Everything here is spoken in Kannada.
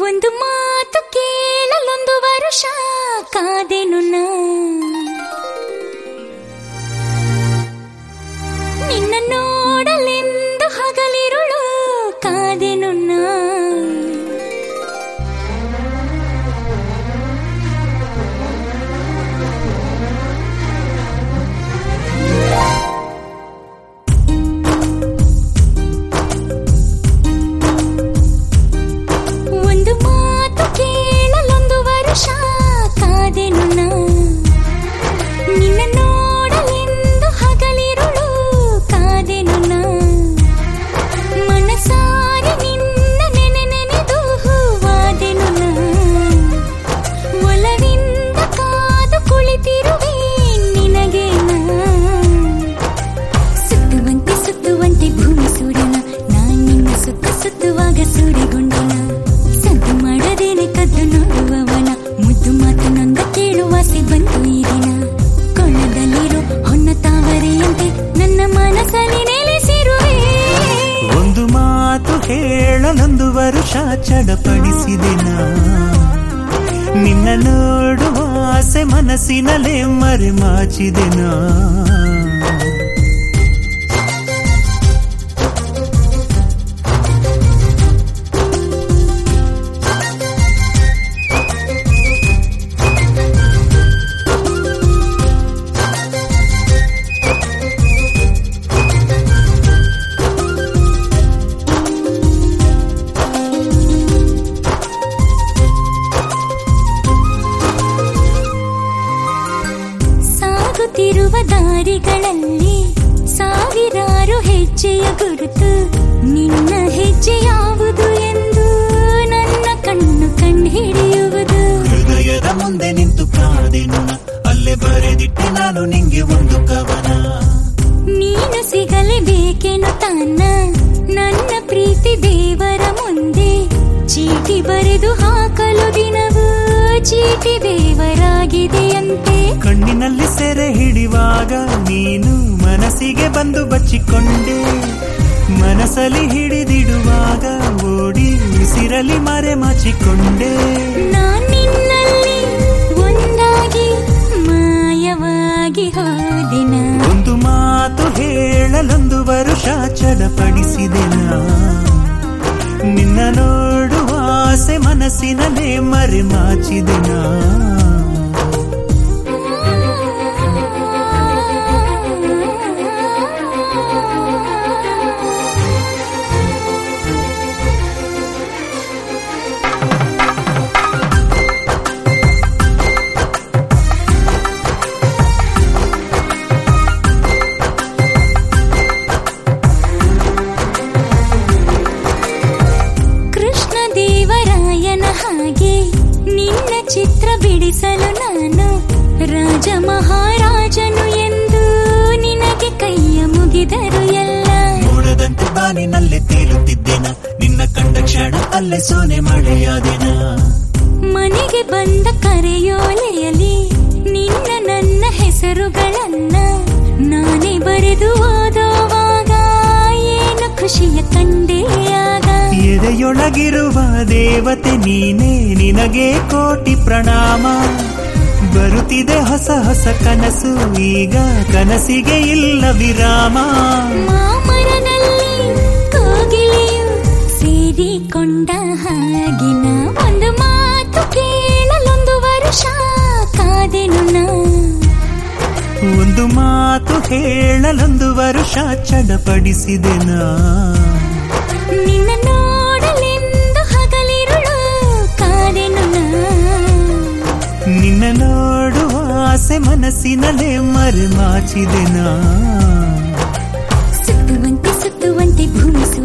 ಒಂದು ಮಾತು ಕೇಳಲೊಂದು ವರುಷ ಕಾದೆನು ನಾ ನಿನ್ನ ನೋಡಲೆಂದು ಹಗಲಿರುಳು ಕಾದೆನು ನಾ ಒಂದು ಮಾತು ಕೇಳಲೊಂದು ವರುಷ ಕಾದೆನು ನಾ ನಿನ್ನ ನೋಡಲೆಂದು ಹಗಲಿರುಳು ಕಾದೆನು ನಾ ಮನಸಾರೆ ನಿನ್ನ ನೆನೆ ನೆನೆದು ಹೂವಾದೆನು ನಾ ಒಲವಿಂದ ಕಾದು ಕುಳಿತಿರುವೆ ನಿನಗೆ ನಾ ಸುತ್ತುವಂತೆ ಸುತ್ತುವಂತೆ ಭೂಮಿ ಸೂರ್ಯನ ನಾನ್ ನಿನ್ನ ಸುತ್ತ ಸುತ್ತುವಾಗ ಸೂರ್ಯಗೊಂಡನ ಸದ್ದು ಮಾಡದೇನೆ ಕದ್ದು ನೋಡುವವನ ಮುದ್ದು ಮಾತು ನೊಂದ ಕೇಳುವಾಸೆ ಬಂತು ಈ ದಿನ ಕೊಳ್ಳದಲ್ಲಿರೋ ಹೊನ್ನ ತಾವರೆಯಂತೆ ನನ್ನ ಮನಸ್ಸಲ್ಲಿ ನೆಲೆಸಿರುವೆ ಒಂದು ಮಾತು ಹೇಳಲೊಂದು ವರುಷ ಚಡಪಡಿಸಿದೆ ನಾ ನಿನ್ನ ನೋಡುವ ಆಸೆ ಮನಸ್ಸಿನಲ್ಲೇ ಮರೆಮಾಚಿದೆ ನಾ ಸಾಗುತ್ತಿರುವ ದಾರಿಗಳಲ್ಲಿ ಸಾವಿರಾರು ಹೆಜ್ಜೆಯ ಗುರುತು ನಿನ್ನ ಹೆಜ್ಜೆ ಯಾವುದು ಎಂದು ನನ್ನ ಕಣ್ಣು ಕಂಡುಹಿಡಿಯುವುದು ಹೃದಯದ ಮುಂದೆ ನಿಂತು ಕಾದೆನು ನಾ. ಅಲ್ಲೇ ಬರೆದಿಟ್ಟೆ ನಾನು ನಿಂಗೆ ಒಂದು ಕವನ ನೀನು ಸಿಗಲೇಬೇಕೇನು ತಾನ ನನ್ನ ಪ್ರೀತಿ ದೇವರ ಮುಂದೆ ಚೀಟಿ ಬರೆದು ಹಾಕಲು ದಿನವೂ ಚೀಟಿ ದೇವರಾಗಿದೆಯಂತೆ ಕಣ್ಣಿನಲ್ಲಿ ಸೆರೆ ಹಿಡಿವಾಗ ನೀನು ಮನಸ್ಸಿಗೆ ಬಂದು ಬಚ್ಚಿಕೊಂಡೆ ಮನಸ್ಸಲ್ಲಿ ಹಿಡಿದಿಡುವಾಗ ಓಡಿ ಉಸಿರಲಿ ಮರೆ ಮಾಚಿಕೊಂಡೆ ನಾನ್ ನಿನ್ನಲ್ಲಿ ಒಂದಾಗಿ ಮಾಯವಾಗಿ ಹೋದಿನ ಒಂದು ಮಾತು ಹೇಳಲೊಂದು ವರುಷ ಚಡಪಡಿಸಿದೆ ನಾ ನಿನ್ನ ನೋಡುವ ಆಸೆ ಮನಸ್ಸಿನಲ್ಲೇ ಮರೆ ಮಾಚಿದೆ ನಾ ಕೃಷ್ಣ ದೇವರಾಯನ ಹಾಗೆ ನಿನ್ನ ಚಿತ್ರ ಬಿಡಿಸಲು ನಾನು ರಾಜ ಮಹಾರಾಜನು ಎಂದು ನಿನಗೆ ಕೈಯ ಮುಗಿದರು ಎಲ್ಲ ನೋಡದಂತೆ ಬಾನಿನಲ್ಲಿ ತೇಲುತ್ತಿದ್ದೆನ ನಿನ್ನ ಕಂಡ ಕ್ಷಣ ಅಲ್ಲೇ ಸೋನೆ ಮಳೆಯಾದೆನ ಮನೆಗೆ ಬಂದ ಕರೆಯೋಲೆಯಲ್ಲಿ ನಿನ್ನ ನನ್ನ ಹೆಸರುಗಳನ್ನ ನಾನೇ ಬರೆದು ಓದೋವಾಗ ಏನು ಖುಷಿಯ ಕಂಡೆಯಾಗ ಎದೆಯೊಳಗಿರುವ ದೇವತೆ ನೀನೇ ನಿನಗೆ ಕೋಟಿ ಪ್ರಣಾಮ ಬರುತ್ತಿದೆ ಹೊಸ ಹೊಸ ಕನಸು ಈಗ ಕನಸಿಗೆ ಇಲ್ಲ ವಿರಾಮ ಮಾಮರನಲ್ಲಿ ಕೋಗಿಲೆಯು ಸೇರಿಕೊಂಡ ಹಾಗಿನ ಒಂದು ಮಾತು ಕೇಳಲೊಂದು ವರುಷ ಕಾದೆನು ನಾ ಒಂದು ಮಾತು ಹೇಳಲೊಂದು ವರುಷ ಚಡಪಡಿಸಿದೆ ನಾ ನಿನ್ನ ನೋಡಲೆಂದು ಹಗಲಿರುಳು ಕಾದೆನು ನಾ ನಿನ್ನ ನೋಡುವ ಆಸೆ ಮನಸ್ಸಿನಲ್ಲೇ ಮರೆ ಮಾಚಿದೆ ನಾ ಸುತ್ತುವಂತೆ ಸುತ್ತುವಂತೆ ಭೂಮಿ